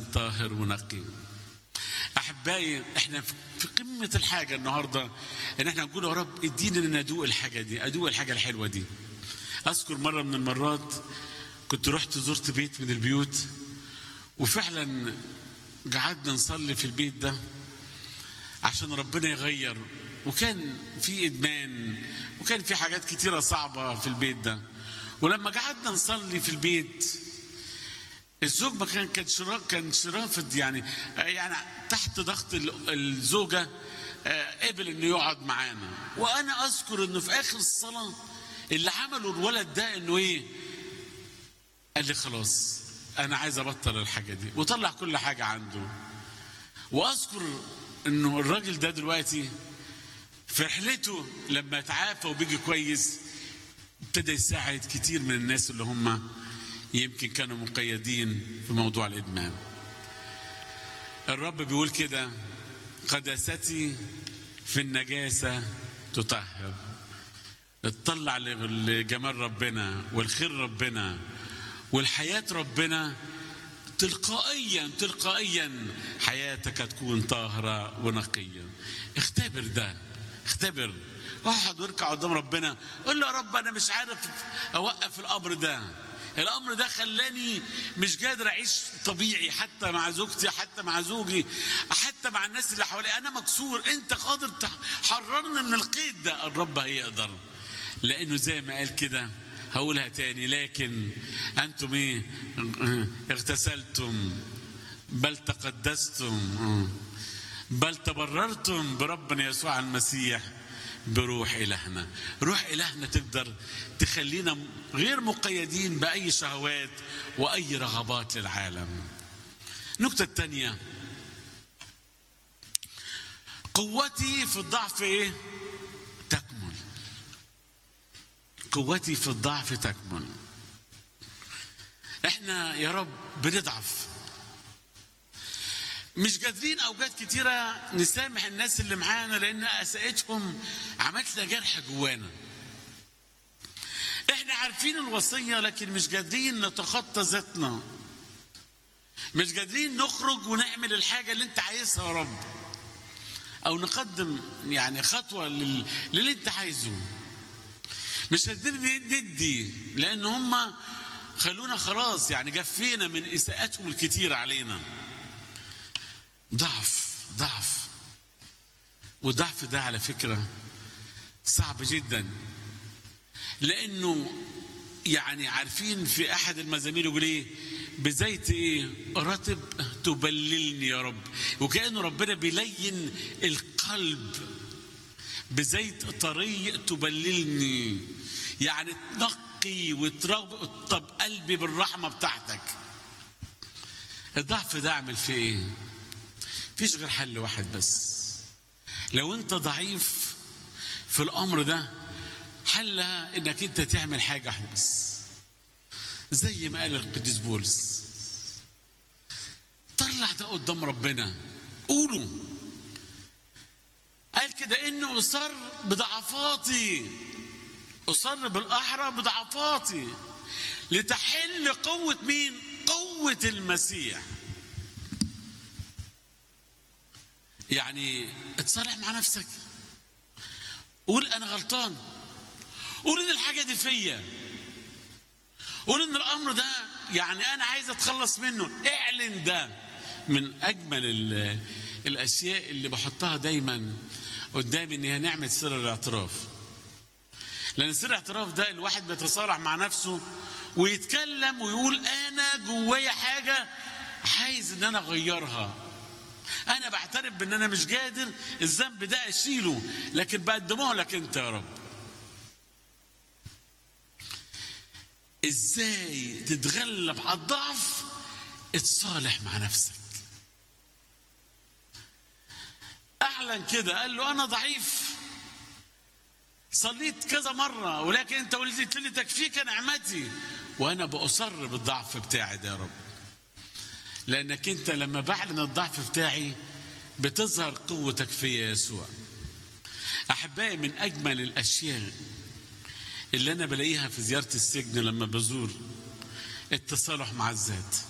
طاهر ونقي احبائي احنا في قمه الحاجه النهارده ان احنا نقول يا رب ادينا ان ادوق الحاجه دي ادوق الحاجه الحلوه دي اذكر مره من المرات كنت رحت زرت بيت من البيوت وفعلا قعدنا نصلي في البيت ده عشان ربنا يغير وكان في ادمان وكان في حاجات كتيره صعبه في البيت ده ولما قعدنا نصلي في البيت الزوج ما كان كان شراف كان شرافد يعني يعني تحت ضغط الزوجه قبل انه يقعد معانا وانا اذكر انه في اخر الصلاه اللي عمله الولد ده انه ايه قال لي خلاص انا عايز ابطل الحاجه دي وطلع كل حاجه عنده واذكر انه الراجل ده دلوقتي في رحلته لما تعافى وبيجي كويس ابتدى يساعد كتير من الناس اللي هم يمكن كانوا مقيدين في موضوع الادمان الرب بيقول كده قداستي في النجاسه تطهر اطلع لجمال ربنا والخير ربنا والحياه ربنا تلقائيا تلقائيا حياتك تكون طاهره ونقيه اختبر ده اختبر اقعد واركع قدام ربنا قول له يا رب انا مش عارف اوقف الامر ده الامر ده خلاني مش قادر اعيش طبيعي حتى مع زوجتي حتى مع زوجي حتى مع الناس اللي حواليا انا مكسور انت قادر تحررني من القيد ده الرب هيقدر لانه زي ما قال كده هقولها تاني لكن انتم ايه اغتسلتم بل تقدستم بل تبررتم بربنا يسوع المسيح بروح إلهنا روح إلهنا تقدر تخلينا غير مقيدين بأي شهوات وأي رغبات للعالم النقطة الثانية قوتي في الضعف إيه؟ تكمل قوتي في الضعف تكمل احنا يا رب بنضعف مش قادرين اوقات كتيره نسامح الناس اللي معانا لان اساءتهم عملت لنا جرح جوانا احنا عارفين الوصيه لكن مش قادرين نتخطى ذاتنا مش قادرين نخرج ونعمل الحاجه اللي انت عايزها يا رب او نقدم يعني خطوه لل... للي انت عايزه مش قادرين ندي لان هم خلونا خلاص يعني جفينا من اساءتهم الكتير علينا ضعف ضعف والضعف ده على فكره صعب جدا لانه يعني عارفين في احد المزامير يقول ايه بزيت ايه رطب تبللني يا رب وكانه ربنا بيلين القلب بزيت طري تبللني يعني تنقي وترطب قلبي بالرحمه بتاعتك الضعف ده اعمل فيه ايه فيش غير حل واحد بس لو انت ضعيف في الامر ده حلها انك انت تعمل حاجه واحده بس زي ما قال القديس بولس طلع ده قدام ربنا قولوا قال كده انه اصر بضعفاتي اصر بالاحرى بضعفاتي لتحل قوه مين قوه المسيح يعني اتصالح مع نفسك قول انا غلطان قول ان الحاجه دي فيا قول ان الامر ده يعني انا عايز اتخلص منه اعلن ده من اجمل الاشياء اللي بحطها دايما قدامي ان هي نعمه سر الاعتراف لان سر الاعتراف ده الواحد بيتصالح مع نفسه ويتكلم ويقول انا جوايا حاجه عايز ان انا اغيرها انا بعترف بان انا مش قادر الذنب ده اشيله لكن بقدمه لك انت يا رب ازاي تتغلب على الضعف اتصالح مع نفسك اعلن كده قال له انا ضعيف صليت كذا مرة ولكن انت قلت لي تكفيك نعمتي وانا باصر بالضعف بتاعي ده يا رب لانك انت لما بعلن الضعف بتاعي بتظهر قوتك فيا يسوع احبائي من اجمل الاشياء اللي انا بلاقيها في زياره السجن لما بزور التصالح مع الذات